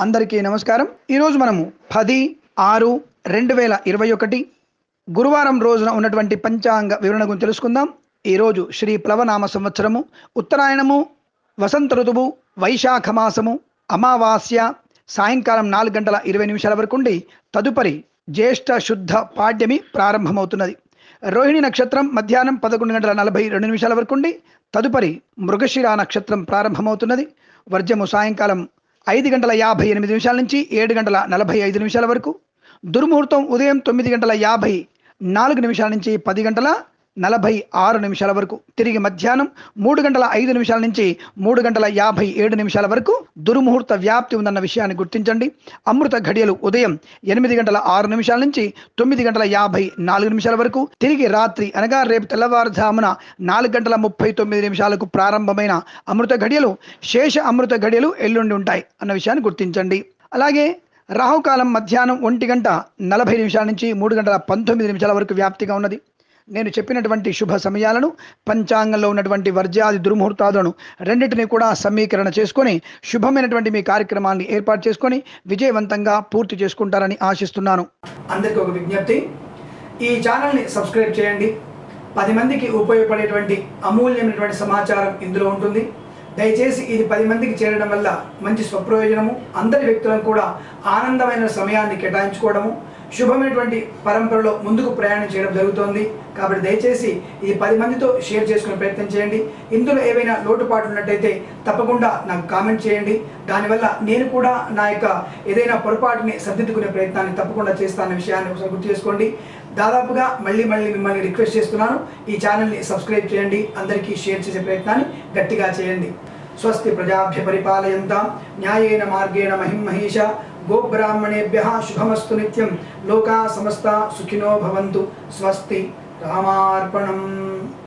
అందరికీ నమస్కారం ఈరోజు మనము పది ఆరు రెండు వేల ఇరవై ఒకటి గురువారం రోజున ఉన్నటువంటి పంచాంగ వివరణ గురించి తెలుసుకుందాం ఈరోజు శ్రీ ప్లవనామ సంవత్సరము ఉత్తరాయణము వసంత ఋతువు వైశాఖ మాసము అమావాస్య సాయంకాలం నాలుగు గంటల ఇరవై నిమిషాల వరకు ఉండి తదుపరి జ్యేష్ఠ శుద్ధ పాడ్యమి ప్రారంభమవుతున్నది రోహిణి నక్షత్రం మధ్యాహ్నం పదకొండు గంటల నలభై రెండు నిమిషాల వరకు ఉండి తదుపరి మృగశిర నక్షత్రం ప్రారంభమవుతున్నది వర్జము సాయంకాలం ఐదు గంటల యాభై ఎనిమిది నిమిషాల నుంచి ఏడు గంటల నలభై ఐదు నిమిషాల వరకు దుర్ముహూర్తం ఉదయం తొమ్మిది గంటల యాభై నాలుగు నిమిషాల నుంచి పది గంటల నలభై ఆరు నిమిషాల వరకు తిరిగి మధ్యాహ్నం మూడు గంటల ఐదు నిమిషాల నుంచి మూడు గంటల యాభై ఏడు నిమిషాల వరకు దుర్ముహూర్త వ్యాప్తి ఉందన్న విషయాన్ని గుర్తించండి అమృత ఘడియలు ఉదయం ఎనిమిది గంటల ఆరు నిమిషాల నుంచి తొమ్మిది గంటల యాభై నాలుగు నిమిషాల వరకు తిరిగి రాత్రి అనగా రేపు తెల్లవారుజామున నాలుగు గంటల ముప్పై తొమ్మిది నిమిషాలకు ప్రారంభమైన అమృత ఘడియలు శేష అమృత ఘడియలు ఎల్లుండి ఉంటాయి అన్న విషయాన్ని గుర్తించండి అలాగే రాహుకాలం మధ్యాహ్నం ఒంటి గంట నలభై నిమిషాల నుంచి మూడు గంటల పంతొమ్మిది నిమిషాల వరకు వ్యాప్తిగా ఉన్నది నేను చెప్పినటువంటి శుభ సమయాలను పంచాంగంలో ఉన్నటువంటి వర్జ్యాది దుర్ముహూర్తాలను రెండింటిని కూడా సమీకరణ చేసుకొని శుభమైనటువంటి మీ కార్యక్రమాన్ని ఏర్పాటు చేసుకొని విజయవంతంగా పూర్తి చేసుకుంటారని ఆశిస్తున్నాను అందరికీ ఒక విజ్ఞప్తి ఈ ఛానల్ని సబ్స్క్రైబ్ చేయండి పది మందికి ఉపయోగపడేటువంటి అమూల్యమైనటువంటి సమాచారం ఇందులో ఉంటుంది దయచేసి ఇది పది మందికి చేరడం వల్ల మంచి స్వప్రయోజనము అందరి వ్యక్తులను కూడా ఆనందమైన సమయాన్ని కేటాయించుకోవడము శుభమైనటువంటి పరంపరలో ముందుకు ప్రయాణం చేయడం జరుగుతోంది కాబట్టి దయచేసి ఇది పది మందితో షేర్ చేసుకునే ప్రయత్నం చేయండి ఇందులో ఏవైనా లోటుపాట్లు ఉన్నట్టయితే తప్పకుండా నాకు కామెంట్ చేయండి దానివల్ల నేను కూడా నా యొక్క ఏదైనా పొరపాటుని సర్దిద్దుకునే ప్రయత్నాన్ని తప్పకుండా చేస్తానన్న విషయాన్ని ఒకసారి గుర్తు చేసుకోండి దాదాపుగా మళ్ళీ మళ్ళీ మిమ్మల్ని రిక్వెస్ట్ చేస్తున్నాను ఈ ఛానల్ని సబ్స్క్రైబ్ చేయండి అందరికీ షేర్ చేసే ప్రయత్నాన్ని గట్టిగా చేయండి స్వస్తి ప్రజాభ్య పరిపాలయంతాం న్యాయేన మార్గేణ మహిం మహేష గోబ్రాహ్మణేభ్య శుభమస్తు నిత్యం లోకా సమస్త సుఖినో భవంతు స్వస్తి రామార్పణం